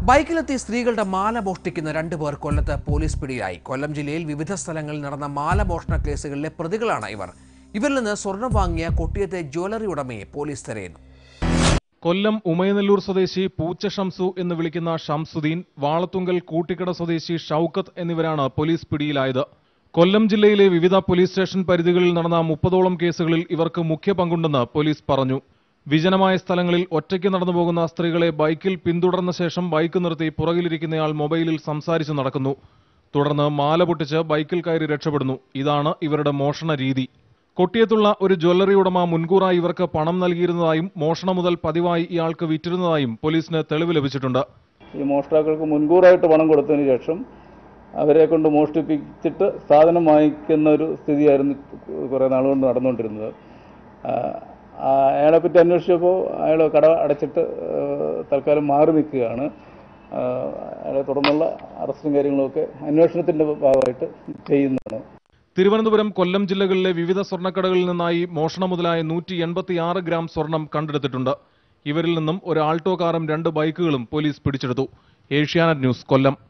ബൈക്കിലെത്തി സ്ത്രീകളുടെ മാല മോഷ്ടിക്കുന്ന രണ്ടുപേർ കൊല്ലത്ത് പോലീസ് പിടിയിലായി കൊല്ലം ജില്ലയിൽ വിവിധ സ്ഥലങ്ങളിൽ നടന്ന മാല മോഷണ കേസുകളിലെ പ്രതികളാണ് ഇവർ ഇവരിൽ നിന്ന് സ്വർണം വാങ്ങിയ കൊട്ടിയത്തെ ജ്വല്ലറി ഉടമയെ പോലീസ് തെരയുന്നു കൊല്ലം ഉമയനെല്ലൂർ സ്വദേശി പൂച്ച ഷംസു എന്ന് വിളിക്കുന്ന ഷംസുദ്ദീൻ വാളത്തുങ്കൽ കൂട്ടിക്കട സ്വദേശി ഷൌക്കത്ത് എന്നിവരാണ് പോലീസ് പിടിയിലായത് കൊല്ലം ജില്ലയിലെ വിവിധ പോലീസ് സ്റ്റേഷൻ പരിധികളിൽ നടന്ന മുപ്പതോളം കേസുകളിൽ ഇവർക്ക് മുഖ്യ പങ്കുണ്ടെന്ന് പോലീസ് പറഞ്ഞു വിജനമായ സ്ഥലങ്ങളിൽ ഒറ്റയ്ക്ക് നടന്നു പോകുന്ന സ്ത്രീകളെ ബൈക്കിൽ പിന്തുടർന്ന ശേഷം ബൈക്ക് നിർത്തി പുറകിലിരിക്കുന്നയാൾ മൊബൈലിൽ സംസാരിച്ചു നടക്കുന്നു തുടർന്ന് മാല പൊട്ടിച്ച് ബൈക്കിൽ കയറി രക്ഷപ്പെടുന്നു ഇതാണ് ഇവരുടെ മോഷണ രീതി കൊട്ടിയത്തുള്ള ഒരു ജ്വല്ലറി ഉടമ മുൻകൂറായി ഇവർക്ക് പണം നൽകിയിരുന്നതായും മോഷണം മുതൽ പതിവായി ഇയാൾക്ക് വിറ്റിരുന്നതായും പോലീസിന് തെളിവ് ലഭിച്ചിട്ടുണ്ട് ഈ മോഷ്ടാക്കൾക്ക് മുൻകൂറായിട്ട് പണം കൊടുത്തതിന് ശേഷം അവരെ കൊണ്ട് മോഷ്ടിപ്പിച്ചിട്ട് സാധനം വാങ്ങിക്കുന്ന ഒരു സ്ഥിതിയായിരുന്നു കുറേ നാളുകൊണ്ട് നടന്നുകൊണ്ടിരുന്നത് ആ, ആ, അയാളെപ്പറ്റി അന്വേഷിച്ചപ്പോൾ അയാൾ കട അടച്ചിട്ട് ആ, തൽക്കാലം മാറി നിൽക്കുകയാണ് ആ, അയാളെ തുടർന്നുള്ള അറസ്റ്റും കാര്യങ്ങളുമൊക്കെ അന്വേഷണത്തിൻ്റെ ഭാഗമായിട്ട് ചെയ്യുന്നതാണ് തിരുവനന്തപുരം കൊല്ലം ജില്ലകളിലെ വിവിധ സ്വർണ്ണക്കടകളിൽ നിന്നായി മോഷണം മുതലായ നൂറ്റി എൺപത്തിയാറ് ഗ്രാം സ്വർണം കണ്ടെടുത്തിട്ടുണ്ട് ഇവരിൽ നിന്നും ഒരു ആൾട്ടോ കാറും രണ്ട് ബൈക്കുകളും പോലീസ് പിടിച്ചെടുത്തു ഏഷ്യാനെറ്റ് ന്യൂസ് കൊല്ലം